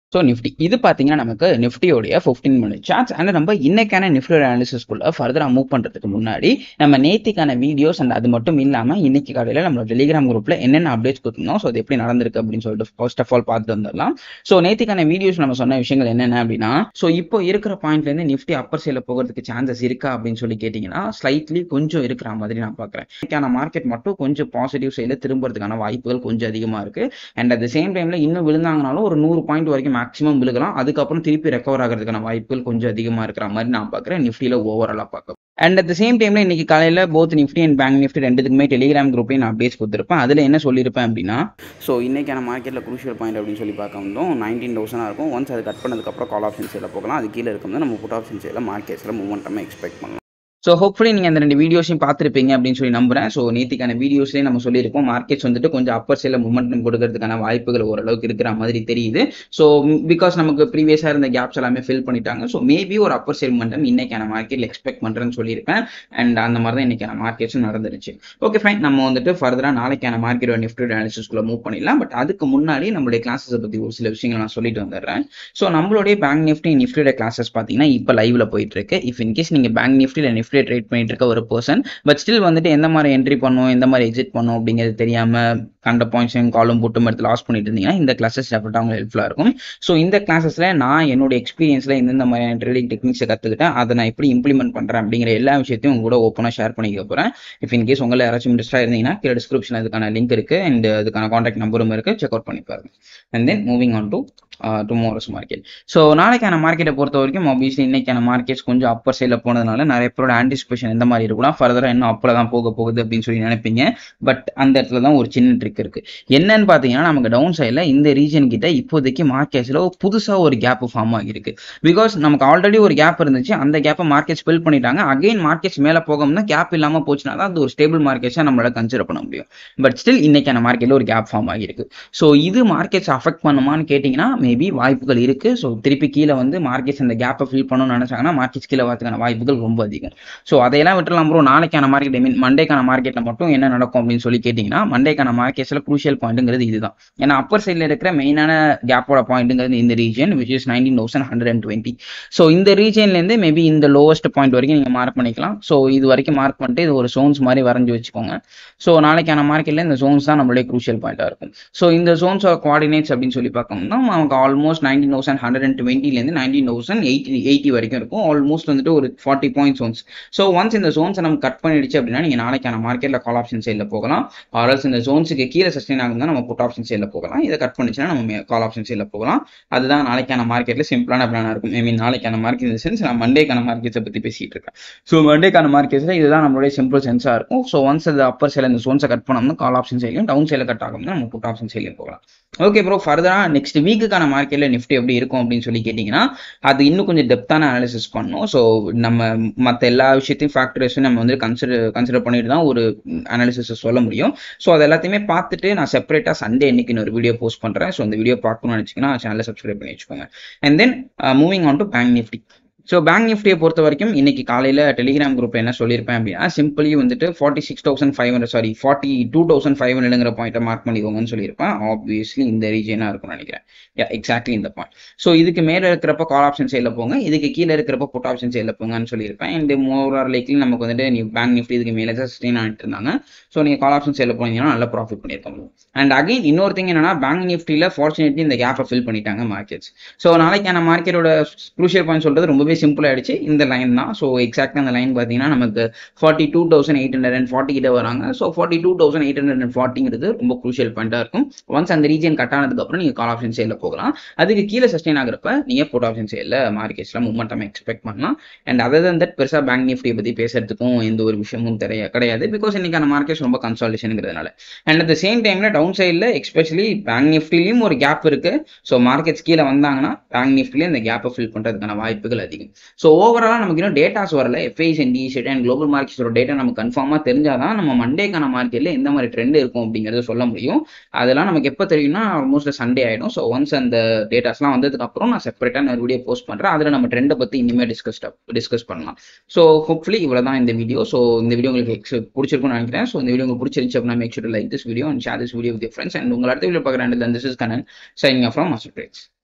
so Nifty இது பார்த்தீங்கன்னா நமக்கு நிஃப்டியோடைய ஃபிஃப்டீன் மினிட் சார்ட்ஸ் அண்ட் நம்ம இன்னைக்கான நிஃப்டியோட அனாலிசிஸ்குள்ள ஃபர்தராக மூவ் பண்ணுறதுக்கு முன்னாடி நம்ம நேத்திக்கான வீடியோஸ் அண்ட் அது மட்டும் இல்லாமல் இன்னைக்கு காலையில் நம்மளோட டெலிகிராம் குரூப்பில் என்னென்ன அப்டேட்ஸ் கொடுத்துருந்தோம் ஸோ அது எப்படி நடந்திருக்கு அப்படின்னு சொல்லிட்டு ஃபர்ஸ்ட் ஆஃப் ஆல் பார்த்துட்டு வந்துடலாம் ஸோ நேத்திக்கான வீடியோஸ் நம்ம சொன்ன விஷயங்கள் என்னென்ன அப்படின்னா ஸோ இப்போ இருக்கிற பாயிண்ட்லேருந்து நிஃப்டி அப்பர் சைடில் போகிறதுக்கு சான்சஸ் இருக்கா அப்படின்னு சொல்லி கேட்டிங்கன்னா ஸ்லைட்லி கொஞ்சம் இருக்கிற மாதிரி நான் பார்க்குறேன் இன்னைக்கான மார்க்கெட் மட்டும் கொஞ்சம் பாசிட்டிவ் சைடில் திரும்புறதுக்கான வாய்ப்புகள் கொஞ்சம் அதிகமாக இருக்கு அண்ட் அட் த சேம் டைமில் இன்னும் விழுந்தாங்கனாலும் ஒரு நூறு பாயிண்ட் வரைக்கும் மேக்ஸிமம் விழுகலாம் அதுக்கப்புறம் திருப்பி ரெக்கவர் ஆகிறதுக்கான வாய்ப்புகள் கொஞ்சம் அதிகமாக இருக்கிற மாதிரி நான் பார்க்குறேன் நிஃப்டியில் ஓவராலாக பார்க்க அண்ட் அட் த சேம் டைமில் இன்னைக்கு காலையில் both Nifty and bank Nifty ரெண்டுத்துக்குமே டெலிகிராம் குரூப்லேயும் நான் அப்டேட்ஸ் கொடுத்துருப்பேன் அதில் என்ன சொல்லியிருப்பேன் அப்படின்னா ஸோ இன்னைக்கான மார்க்கெட்டில் குரூஷியல் பாயிண்ட் அப்படின்னு சொல்லி பார்க்க வந்தோம் நைன்டீன் தௌசண்டாக இருக்கும் ஒன்ஸ் அது கட் பண்ணதுக்கப்புறம் கால் ஆப்ஷன் சேலில் போகலாம் அது கீழே இருக்கும்போது நம்ம புட் ஆப்ஷன் சேலில் மார்க்கெட்ஸில் மூவ்மெண்ட்டமாக எக்ஸ்பெக்ட் பண்ணலாம் ஸோ ஹோப்ஃபுல்லி நீங்கள் அந்த ரெண்டு வீடியோஸையும் பார்த்துருப்பீங்க அப்படின்னு சொல்லி நம்புறேன் ஸோ நேத்திக்கான வீடியோஸ்லேயே நம்ம சொல்லியிருக்கோம் மார்க்கெட்ஸ் வந்துட்டு கொஞ்சம் அப்பர் சைடில் மூமெண்டம் கொடுக்கறதுக்கான வாய்ப்புகள் ஓரளவுக்கு இருக்கிற மாதிரி தெரியுது ஸோ பிகாஸ் நமக்கு ப்ரீவியஸாக இருந்த கேப்ஸ் எல்லாமே ஃபில் பண்ணிட்டாங்க ஸோ மேபி ஒரு அப்பர் சைட் மூமெண்டம் இன்னைக்கான மார்க்கெட்டில் எக்ஸ்பெக்ட் பண்ணுறேன்னு சொல்லியிருப்பேன் அண்ட் அந்த மாதிரி தான் இன்னைக்கான மார்க்கெட்ஸும் நடந்துருச்சு ஓகே ஃபைன் நம்ம வந்துட்டு ஃபர்தராக நாளைக்கான மார்க்கெட்டோட நிஃப்டி அனாலிசிஸ்க்குள்ள மூவ் பண்ணிடலாம் பட் அதுக்கு முன்னாடி நம்மளுடைய கிளாஸஸை பற்றி ஒரு சில விஷயங்கள் நான் சொல்லிட்டு வந்துடுறேன் ஸோ நம்மளுடைய பேங்க் நிஃப்டி நிஃப்டியோட கிளாஸஸ் பார்த்தீங்கன்னா இப்போ லைவ்ல போயிட்டு இருக்கு இஃப் இன்கேஸ் நீங்கள் பேங்க் நிஃப்டியில் நிஃப்டி ட்ரேட் பண்ணிட்டு இருக்க ஒரு பர்சன் பட் ஸ்டில் வந்துட்டு எந்த மாதிரி என்ட்ரி பண்ணும் எந்த மாதிரி எக்ஸிட் பண்ணும் அப்படிங்கிறது தெரியாம கண்ட பாயிண்ட்ஸையும் காலும் போட்டு எடுத்து லாஸ் பண்ணிட்டு இருந்தீங்கன்னா இந்த கிளாஸஸ் டெஃபினட்டாக உங்களுக்கு ஹெல்ப்ஃபுல்லாக இருக்கும் ஸோ இந்த கிளாஸஸ்ல நான் என்னோட எக்ஸ்பீரியன்ஸ்ல எந்தெந்த மாதிரியான ட்ரேடிங் டெக்னிக்ஸை கற்றுக்கிட்டேன் அதை நான் எப்படி இம்ப்ளிமெண்ட் பண்ணுறேன் அப்படிங்கிற எல்லா விஷயத்தையும் உங்க கூட ஓப்பனாக ஷேர் பண்ணிக்க போகிறேன் இஃப் இன்கேஸ் உங்களை யாராச்சும் இன்ட்ரெஸ்டாக இருந்தீங்கன்னா கீழே டிஸ்கிரிப்ஷன் அதுக்கான லிங்க் இருக்கு அண்ட் அதுக்கான காண்டாக்ட் நம்பரும் இருக்கு செக் அவுட் பண்ணி பாருங்க and then moving on to tomorrow's market so நாளைக்கான மார்க்கெட்டை பொறுத்த வரைக்கும் ஆப்வியஸ்லி இன்னைக்கான மார்க்கெட்ஸ் கொஞ்சம் அப்பர் சைடில் போனதுனால நிறைய பேரோட ஆன்டிசிபேஷன் எந்த மாதிரி இருக்கலாம் ஃபர்தராக இன்னும் அப்பில் தான் போக போகுது அப்படின்னு சொல்லி நினைப்பீங்க பட் அந்த இடத்துல தான் ஒரு சின்ன ட்ரிக் இருக்கு என்னன்னு பார்த்தீங்கன்னா நமக்கு டவுன் சைடில் இந்த ரீஜன் கிட்ட இப்போதைக்கு மார்க்கெட்ஸில் புதுசாக ஒரு கேப் ஃபார்ம் ஆகிருக்கு பிகாஸ் நமக்கு ஆல்ரெடி ஒரு கேப் இருந்துச்சு அந்த கேப்பை மார்க்கெட்ஸ் ஃபில் பண்ணிட்டாங்க அகைன் மார்க்கெட்ஸ் மேலே போகணும்னா கேப் இல்லாமல் போச்சுனா தான் அது ஒரு ஸ்டேபிள் மார்க்கெட்ஸாக நம்மளால கன்சிடர் பண்ண முடியும் பட் ஸ்டில் இன்னைக்கான மார்க்கெட்டில் ஒரு கேப் ஃபார்ம் ஆகிருக்கு ஸோ இது மார்க்கெட்ஸ் அஃபெக்ட் பண்ணுமான்னு கேட்டிங்கன்னா மேபி வாய்ப்புகள் இருக்கு ஸோ திருப்பி கீழே வந்து மார்க்கெட்ஸ் அந்த கேப்பை ஃபில் பண்ணணும்னு நினைச்சாங்கன்னா மார்க்கெட்ஸ் கீழே வரதுக்கான வாய்ப்புகள் ரொம்ப அதிகம் ஸோ அதையெல்லாம் விட்டுலாம் ப்ரோ நாளைக்கான மார்க்கெட் ஐ மீன் மண்டேக்கான மார்க்கெட்டில் மட்டும் என்ன நடக்கும் அப்படின்னு சொல்லி கேட்டிங்கன்னா மண்டேக்கான மார்க்கெட்ஸில் குரூஷியல் பாயிண்ட்டுங்கிறது இதுதான் ஏன்னா அப்பர் சைடில் இருக்கிற மெயினான கேப்போட பாயிண்ட்டுங்கிறது இந்த region which is nineteen thousand hundred and twenty so இந்த ரீஜன்லேருந்து மேபி இந்த லோவஸ்ட் பாயிண்ட் வரைக்கும் நீங்கள் மார்க் பண்ணிக்கலாம் ஸோ இது வரைக்கும் மார்க் பண்ணிட்டு இது ஒரு சோன்ஸ் மாதிரி வரைஞ்சி வச்சுக்கோங்க ஸோ நாளைக்கான மார்க்கெட்டில் இந்த ஜோன்ஸ் தான் நம்மளுடைய குரூஷியல் பாயிண்டாக இருக்கும் ஸோ இந்த ஜோன்ஸ் ஆஃப் கோஆர்டினேட்ஸ் அப்படின்னு சொல்லி பார்க்கணும்னா நமக்கு almost nineteen thousand hundred and டுவெண்ட்டிலேருந்து நைன்டீன் தௌசண்ட் எயிட்டி எயிட்டி வரைக்கும் இருக்கும் ஆல்மோஸ்ட் வந்துட்டு ஒரு forty point zones so once இந்த ஜோன்ஸை நம்ம கட் பண்ணிடுச்சு அப்படின்னா நீங்கள் நாளைக்கான மார்க்கெட்டில் கால் ஆப்ஷன் சைடில் போகலாம் ஆர்எல்ஸ் இந்த ஜோன்ஸுக்கு கீழே சஸ்டெயின் ஆகும் நம்ம புட் ஆப்ஷன் சைடில் போகலாம் இதை கட் பண்ணிச்சுன்னா நம்ம கால் ஆப்ஷன் சைடில் போகலாம் அதுதான் நாளைக்கான மார்க்கெட்டில் சிம்பிளான பிளானாக இருக்கும் ஐ மீன் நாளைக்கான மார்க்கெட் இந்த சென்ஸ் நான் மண்டேக்கான மார்க்கெட்ஸை பற்றி பேசிட்டு இருக்கேன் ஸோ மண்டேக்கான மார்க்கெட்ஸில் இதுதான் நம்மளுடைய சிம்பிள் சென்ஸாக இருக்கும் ஸோ ஒன்ஸ் அது அப்பர் சைடில் இந்த ஜோன்ஸை கட் பண்ணோம்னா கால் ஆப்ஷன் சைட்லையும் டவுன் சைடில் கட் ஆகும்னா நம்ம புட் ஆப்ஷன் சைட்லையும் போகலாம் ஓகே ப்ரோ ஃபர்தராக நெக்ஸ்ட் வீக்குக்கான மார்க்கெட்டில் நிஃப்டி எப்படி இருக்கும் அப்படின்னு சொல்லி கேட்டிங்கன்னா அது இன்னும் கொஞ்சம் டெப்த்தான அனாலிசிஸ் பண்ணணும் ஸோ நம்ம மற்ற எல்லா விஷயத்தையும் ஃபேக்டர்ஸும் நம்ம வந்து கன்சிடர் கன்சிடர் பண்ணிட்டு தான் ஒரு அனாலிசிஸ் சொல்ல முடியும் ஸோ அது எல்லாத்தையுமே பார்த்துட்டு நான் செப்பரேட்டாக சண்டே இன்னைக்கு ஒரு வீடியோ போஸ்ட் பண்ணுறேன் ஸோ இந்த வீடியோ பார்க்கணும்னு நினச்சிங்கன்னா சேனலை சப்ஸ்கிரைப் பண்ணி வச்சுக்கோங்க and then moving on to bank Nifty so bank நிஃப்டியை பொறுத்த வரைக்கும் இன்னைக்கு காலையில் டெலிகிராம் குரூப் என்ன சொல்லியிருப்பேன் அப்படின்னா சிம்பிளி வந்துட்டு forty six thousand five hundred sorry forty two thousand five ஹண்ட்ரட்ங்கிற பாயிண்ட்டை மார்க் பண்ணிக்கோங்கன்னு சொல்லியிருப்பேன் ஆப்வியஸ்லி இந்த ரீஜனாக இருக்கும்னு நினைக்கிறேன் யா எக்ஸாக்ட்லி இந்த பாயிண்ட் ஸோ இதுக்கு மேலே இருக்கிறப்ப கால் ஆப்ஷன் சைடில் போங்க இதுக்கு கீழே இருக்கிறப்ப புட் ஆப்ஷன் சைடில் போங்கன்னு சொல்லியிருப்பேன் அண்ட் மோர் ஆர் லைக்லி நமக்கு வந்துட்டு நீ பேங்க் நிஃப்டி இதுக்கு மேலே தான் சஸ்டெயின் ஆகிட்டு இருந்தாங்க ஸோ நீங்கள் கால் ஆப்ஷன் சைடில் போனீங்கன்னா நல்லா ப்ராஃபிட் பண்ணியிருக்க முடியும் அண்ட் அகைன் இன்னொரு திங் என்னன்னா பேங்க் நிஃப்டியில் ஃபார்ச்சுனேட்லி இந்த கேப்பை ஃபில் பண்ணிட்டாங்க மார்க்கெட்ஸ் ஸோ நாளைக்கான மார்க்கெட்டோட க்ரூஷியல் பாயிண்ட் சொல்றது ரொம்பவே சிம்பிள் ஆயிடுச்சு இந்த லைன் தான் ஸோ எக்ஸாக்டாக அந்த லைன் பார்த்தீங்கன்னா நமக்கு forty two thousand eight hundred and forty கிட்ட வராங்க so forty two thousand eight hundred and ஃபார்ட்டிங்கிறது ரொம்ப குரூஷியல் பாயிண்டாக இருக்கும் ஒன்ஸ் அந்த ரீஜன் கட் ஆனதுக்கப்புறம் நீங்கள் கால் ஆப்ஷன் சேலில் போகலாம் அதுக்கு கீழே சஸ்டெயின் ஆகிறப்ப நீங்கள் புட் ஆப்ஷன் சேலில் மார்க்கெட்ஸில் மூவ்மெண்டம் எக்ஸ்பெக்ட் பண்ணலாம் அண்ட் அதர் தன் தட் பெருசாக பேங்க் நிஃப்டியை பற்றி பேசுறதுக்கும் எந்த ஒரு விஷயமும் தெரிய கிடையாது பிகாஸ் இன்னைக்கான மார்க்கெட்ஸ் ரொம்ப கன்சால்டேஷனுங்கிறதுனால அண்ட் அட் த சேம் டைமில் டவுன் சைடில் எஸ்பெஷலி பேங்க் நிஃப்டிலையும் ஒரு கேப் இருக்கு ஸோ மார்க்கெட்ஸ் கீழே வந்தாங்கன்னா பேங்க் நிஃப்டிலேயே இந்த கேப்பை ஃபில் பண்ணுறதுக்கான வாய்ப்புகள் அதிகம் ஸோ ஓவராலாக நமக்கு இன்னும் டேட்டாஸ் வரல எஃப்ஐஸ் அண்ட் டிஷெட் அண்ட் குளோபல் மார்க்கெட்ஸோட டேட்டா நமக்கு கன்ஃபார்மாக தெரிஞ்சாதான் நம்ம மண்டேக்கான மார்க்கெட்டில் எந்த மாதிரி ட்ரெண்ட் இருக்கும் அப்படிங்கிறத சொல்ல முடியும் அதெல்லாம் நமக்கு எப்போ தெரியும்னா ஆல்மோஸ்ட் சண்டே ஆகிடும் ஸோ ஒன்ஸ் அந்த டேட்டாஸ்லாம் வந்ததுக்கு அப்புறம் நான் செப்பரேட்டாக ஒரு வீடியோ போஸ்ட் பண்ணுறேன் அதில் நம்ம ட்ரெண்டை பற்றி இனிமேல் டிஸ்கஸ் டிஸ்கஸ் பண்ணலாம் ஸோ ஹோப்ஃபுல்லி இவ்வளோ தான் இந்த வீடியோ ஸோ இந்த வீடியோ உங்களுக்கு எக்ஸ் பிடிச்சிருக்கும்னு நினைக்கிறேன் ஸோ இந்த வீடியோ உங்களுக்கு பிடிச்சிருந்துச்சு அப்படின்னா make sure like this video and share this video with friends and உங்கள் அடுத்த வீடியோ பார்க்குறேன் this is Kanan signing from Master trades